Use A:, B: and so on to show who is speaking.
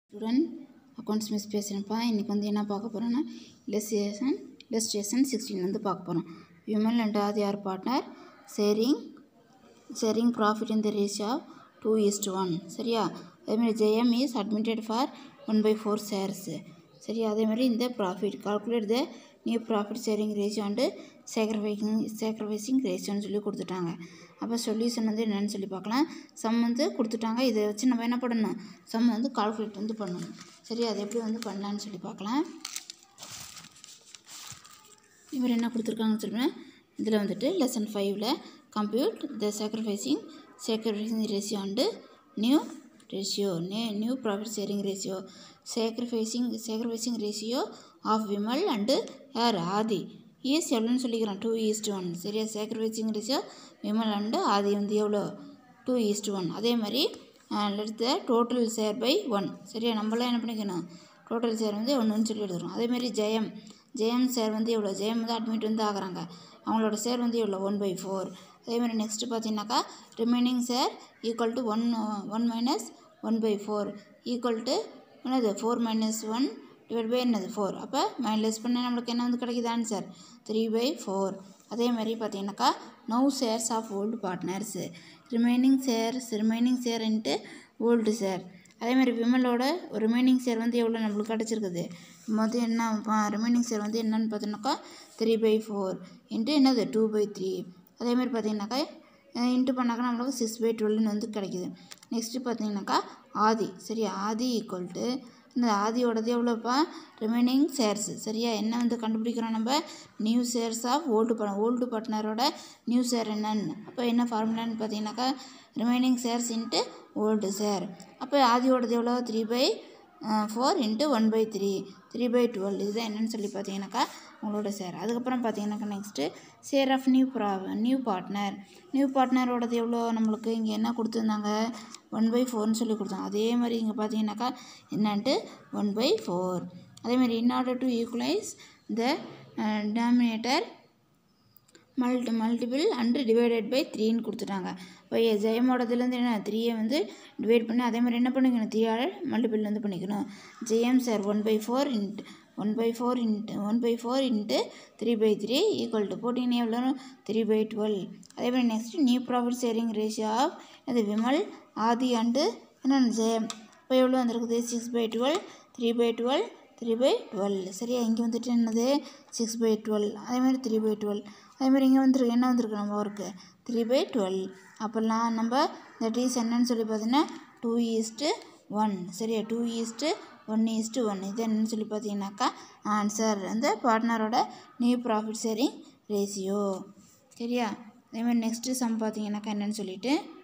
A: student accounts miss பேசுகிறேன்ப்பா இன்றைக்கி வந்து என்ன பார்க்க போகிறோன்னா இல்லஸ்ட்ரேஷன் இல்லஸ்ட்ரேஷன் சிக்ஸ்டீன் வந்து பார்க்க போகிறோம் Vimal and Aadhi are partner sharing sharing profit in the ratio of two is to one சரியா அதேமாதிரி Jayam is admitted for one by four shares சரியா அதேமாதிரி இந்த profit calculate the new profit sharing ratio and sacrificing sacrificing ரேஷியோன்னு சொல்லி கொடுத்துட்டாங்க அப்போ சொல்யூஷன் வந்து என்னென்னு சொல்லி பார்க்கலாம் சம் வந்து கொடுத்துட்டாங்க இதை வச்சு நம்ம என்ன பண்ணணும் சம் வந்து கால்குலேட் வந்து பண்ணணும் சரி அதை எப்படி வந்து பண்ணலான்னு சொல்லி பார்க்கலாம் இவர் என்ன கொடுத்துருக்காங்கன்னு சொல்லுவேன் இதில் வந்துட்டு லெசன் ஃபைவ்ல compute the sacrificing sacrificing ratio and new ratio நே new profit sharing ratio sacrificing sacrificing ratio of Vimal and யார் ஆதி ஈஸ் எவ்வளோன்னு சொல்லிக்கிறோம் டூ ஈஸ்ட் ஒன் சரியா sacrificing ratio Vimal and Aadhi வந்து எவ்வளோ டூ ஈஸ்ட் ஒன் அதே மாதிரி எடுத்த டோட்டல் ஷேர் பை ஒன் சரியா நம்மளாம் என்ன பண்ணிக்கணும் டோட்டல் ஷேர் வந்து ஒன்றுன்னு சொல்லி எடுத்துக்கிறோம் அதேமாதிரி ஜெயம் ஜெயம் ஷேர் வந்து எவ்வளோ ஜெயம் வந்து அட்மிட் வந்து ஆகுறாங்க அவங்களோட ஷேர் வந்து எவ்வளோ ஒன் பை ஃபோர் அதேமாதிரி நெக்ஸ்ட்டு பார்த்தீங்கன்னாக்கா remaining share equal to one one minus one by four equal to என்னது four minus one divide by என்னது ஃபோர் அப்போ மைனஸ் பண்ண நம்மளுக்கு என்ன வந்து கிடைக்குது ஆன்சர் த்ரீ பை ஃபோர் அதே மாதிரி பார்த்தீங்கன்னாக்கா no shares of old partners remaining shares remaining share into old share அதேமாதிரி விமலோட ரிமைனிங் ஷேர் வந்து எவ்வளோ நம்மளுக்கு கிடச்சிருக்குது மொதல் என்ன ரிமைனிங் ஷேர் வந்து என்னன்னு பார்த்தோன்னாக்கா த்ரீ பை ஃபோர் இன்ட்டு என்னது டூ பை த்ரீ அதேமாதிரி பார்த்தீங்கன்னாக்கா இன்ட்டு பண்ணாக்கா நம்மளுக்கு சிக்ஸ் பை டுவெல்னு வந்து கிடைக்குது நெக்ஸ்ட்டு பார்த்தீங்கன்னாக்கா ஆதி சரியா ஆதி ஈக்குவல் டு இந்த ஆதியோடது எவ்வளோப்பா ரிமைனிங் ஷேர்ஸ் சரியா என்ன வந்து கண்டுபிடிக்கிறோம் நம்ம நியூ ஷேர்ஸ் ஆஃப் ஓல்டு ப ஓல்டு பார்ட்னரோட நியூ ஷேர் என்னன்னு அப்போ என்ன ஃபார்முலான்னு பார்த்தீங்கன்னாக்கா remaining shares into old share அப்போ ஆதியோடது எவ்வளோ three by four into one by three three by twelve இதுதான் என்னென்னு சொல்லி பார்த்தீங்கன்னாக்கா உங்களோட ஷேர் அதுக்கப்புறம் பார்த்தீங்கன்னாக்கா நெக்ஸ்ட்டு ஷேர் ஆஃப் நியூ ப்ரா நியூ பார்ட்னர் நியூ பார்ட்னரோடது எவ்வளோ நம்மளுக்கு இங்கே என்ன கொடுத்துருந்தாங்க ஒன் பை ஃபோர்னு சொல்லி கொடுத்தாங்க அதே மாதிரி இங்கே பார்த்தீங்கன்னாக்கா என்னன்ட்டு ஒன் பை ஃபோர் அதேமாதிரி in order to equalise the denominator multi multiple and divided by த்ரீன்னு கொடுத்துட்டாங்க இப்போ ஜெயமோடதுலேருந்து என்ன த்ரீயை வந்து டிவைட் பண்ணி அதே மாதிரி என்ன பண்ணிக்கணும் த்ரீயால் மல்டிபிள் வந்து பண்ணிக்கணும் Jayam sir one by four into one by four into one by four into three by three equal to போட்டிங்கன்னா எவ்வளோ த்ரீ பை டுவெல் அதே மாதிரி next new profit sharing ratio of அது விமல் ஆதி அண்டு என்னென்ன ஜெயம் இப்போ எவ்வளோ வந்திருக்குது six by twelve three by twelve three by twelve சரியா இங்கே வந்துட்டு என்னது சிக்ஸ் பை டுவெல் அதேமாதிரி த்ரீ பை டுவெல் அதேமாதிரி இங்கே வந்துருக்கு என்ன வந்திருக்கு நம்ம ஒர்க்கு த்ரீ பை டுவெல் அப்போல்லாம் நம்ம இந்த டீஸ் என்னன்னு சொல்லி பார்த்தீங்கன்னா டூ ஈஸ்ட்டு ஒன் சரியா two is to one is to one இது என்னன்னு சொல்லி பார்த்தீங்கன்னாக்கா ஆன்சர் வந்து பார்ட்னரோட நியூ ப்ராஃபிட் ஷேரிங் ரேஷியோ சரியா அதேமாதிரி நெக்ஸ்ட்டு சம் பார்த்தீங்கன்னாக்கா என்னென்னு சொல்லிட்டு